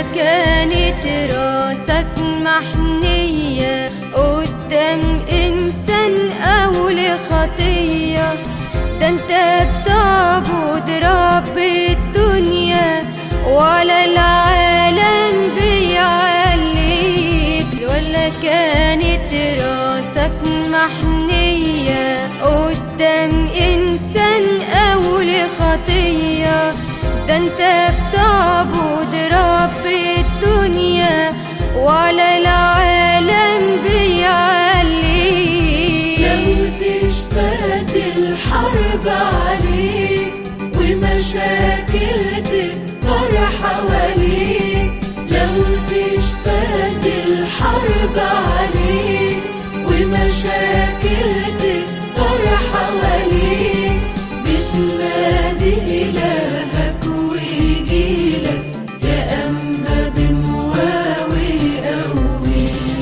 كانت راسك محنية قدام إنسان أو لخطية ده انت بتعبد رب الدنيا ولا العالم بيعليك ولا كانت راسك محنية قدام إنسان أو لخطية ده انت بتعبد رب الدنيا ولا العالم بيعليك لو تشتد الحرب عليك ومشاكل تكتر حواليك لو تشتد الحرب عليك ومشاكل تكتر حواليك بتنادي إلهك ويجيلك يا أما بمواوي قويك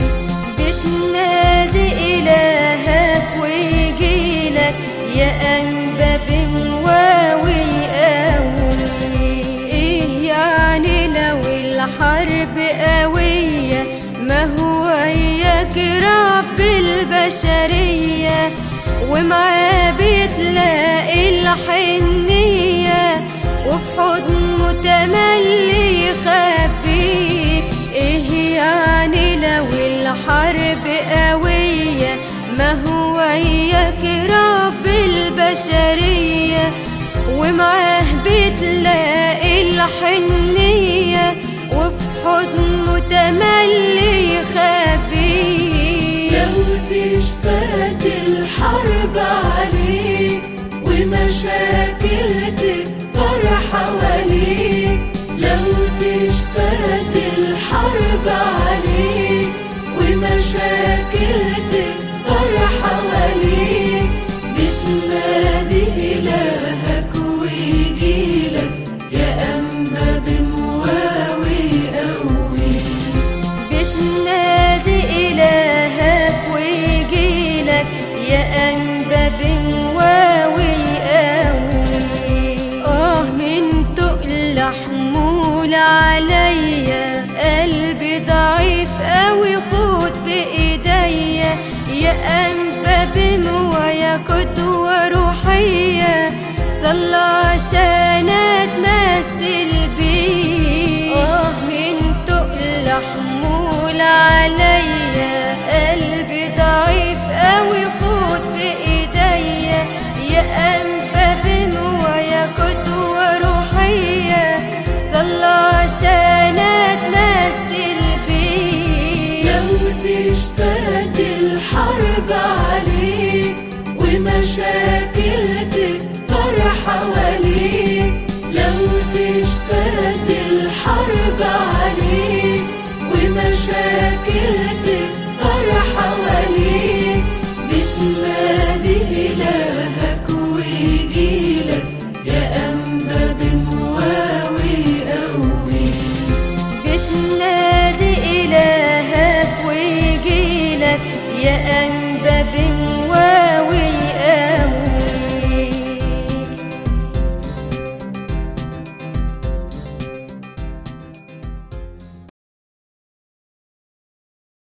بتنادي إلهك ويجيلك يا أنبا بمواوي قوي إيه يعني لو الحرب قوية ما هو إياك رب البشرية ومعاه بتلاقي الحنية وفي حضن متملي يخبيك ايه يعني لو الحرب قوية ما هو إياك رب البشرية ومعاه بتلاقي الحنية وفي حضن متملي يخبيك لو تشتد الحرب عليك ومشاكل تكتر حواليك لو تشتد الحرب عليك ومشاكل تكتر حواليك بتنادي إلهك ويجيلك يا أما بمواوي قويك بتنادي إلهك ويجيلك يا أنبا بمواوي قوي آه من تقل حمول عليا قلبي ضعيف قوي خد بإيديا يا أنبا بموايا قدوة روحية صلى عشان أتمثل بيه آه من تقل حمول عليا قلبي ضعيف قوي خد بإيديا يا أنبا بموايا قدوة روحية صلى عشان أتمثل بيه لو تشتد الحرب عليك ومشاكل تكتر حواليك لو تشتد الحرب عليك ومشاكل تكتر حواليك بتنادي إلهك ويجيلك يا أما بمواوي قويك بتنادي إلهك ويجيلك يا أنبا بمواوي